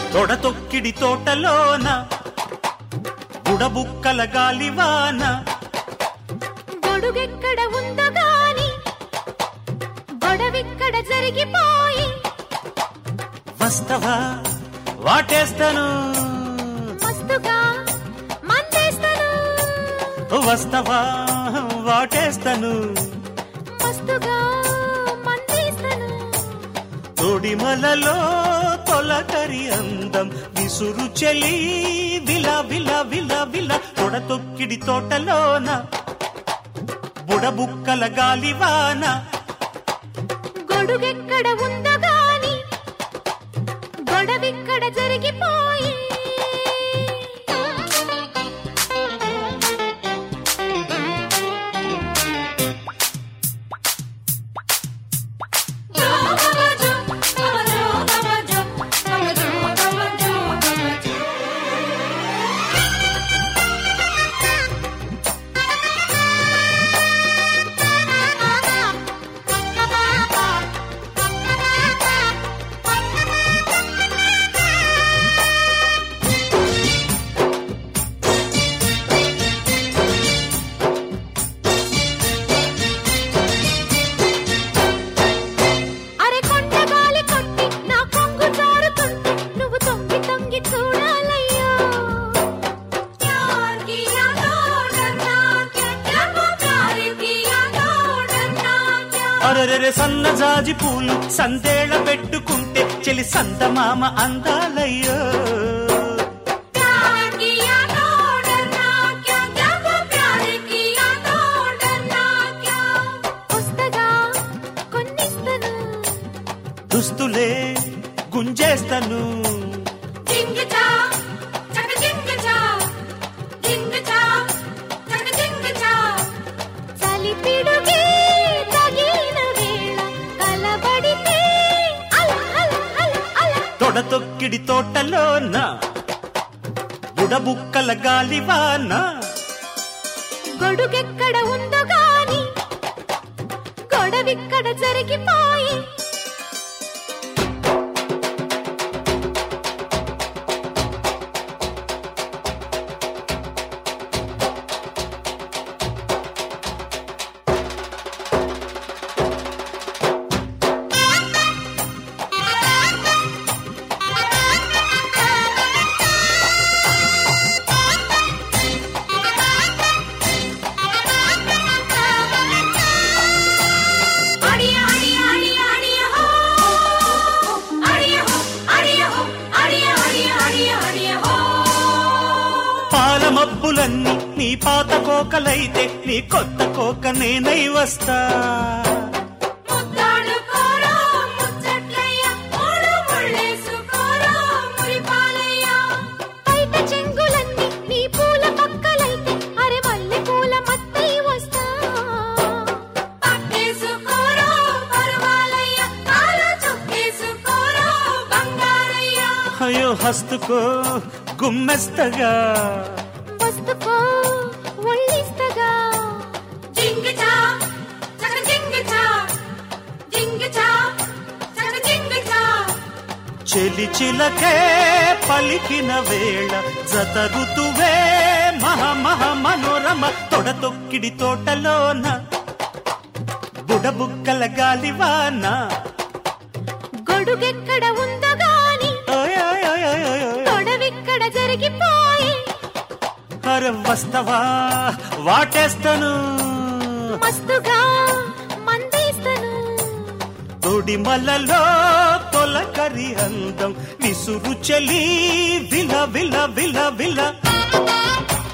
తొడతొక్కిడి తోటలోన బుడబుక్కల గాలివాన గొడుగెక్కడ ఉందో గాని గొడవిక్కడ జరిగిపోయి వస్తవా వాటేస్తాను మస్తుగా మందేస్తాను వస్తవా వాటేస్తాను మస్తుగా మందేస్తాను తొడిమలలో తొలకరి అందం విసురు చెలి విల విల విల విల తొడతొక్కిడి తోటలోన బుడబుక్కల గాలివాన గొడుగెక్కడ ఉందో గాని గొడవిక్కడ జరిగిపోయి అరే కొండ గాలి కొట్టి నా కొంగు జారుతుంటే నువ్వు తొంగి తొంగి చూడాలయ్యో ప్యార్ కియా తో డర్నా క్యా క్యా वो प्यार किया तो डरना क्या అరరెరె సన్నజాజి పూలు సందేళ పెట్టుకుంటే చెలి సందమామ అందాలయ్యో प्यार किया तो डरना क्या क्या वो प्यार किया तो डरना क्या పుస్తగా కొన్నిస్తను దుస్తులే గుంజేస్తాను జింగచా చక జింగచా జింగచా చక జింగచా చలి పిడుగే తగిన వేళ కలబడితే అల అల అల అల తొడతొక్కిడి తోటలోన బుడబుక్కల గాలివాన గొడుగెక్కడ ఉందో గాని గొడవిక్కడ జరిగిపోయి అడియ అడియ అడియ అడియ హో అడియ హో అడియ హో అడియ అడియ అడియ అడియ హో పాల మబ్బులన్నీ నీ పాత కోకలైతే నీ కొత్త కోక నేనై వస్తా ముద్దాడు కోరో ముచ్చట్లయ్య మూడు ముళ్ళేసుకోరో మురిపాలయ్య బయట చెంగులన్నీ నీ పూల పక్కలైతే అరే మల్లె పూల మత్తై వస్తా పట్టేసుకోరో పర్వాలయ్య కాలు చుక్కేసుకోరో బంగారయ్య అయ్యో హస్తుకో గుమ్మెస్తగా వస్తుకో ఒళ్ళిస్తగా జింగిచా చక జింగిచా జింగిచా చక జింగిచా చెలి చిలకే పలికిన వేళ జత ఋతువే మహ మహ మనోరమ తొడతొక్కిడి తోటలోన బుడబుక్కల గాలివాన గొడుగెక్కడ ఉందో గాని ఓయ్ ఓయ్ ఓయ్ ఓయ్ ఓయ్ ఓయ్. గొడవిక్కడ జరిగిపోయి అరే వస్తవా వాటేస్తాను మస్తుగా మందేస్తాను తొడిమలలో తొలకరి అందం విసురు చెలి విల విల విల విల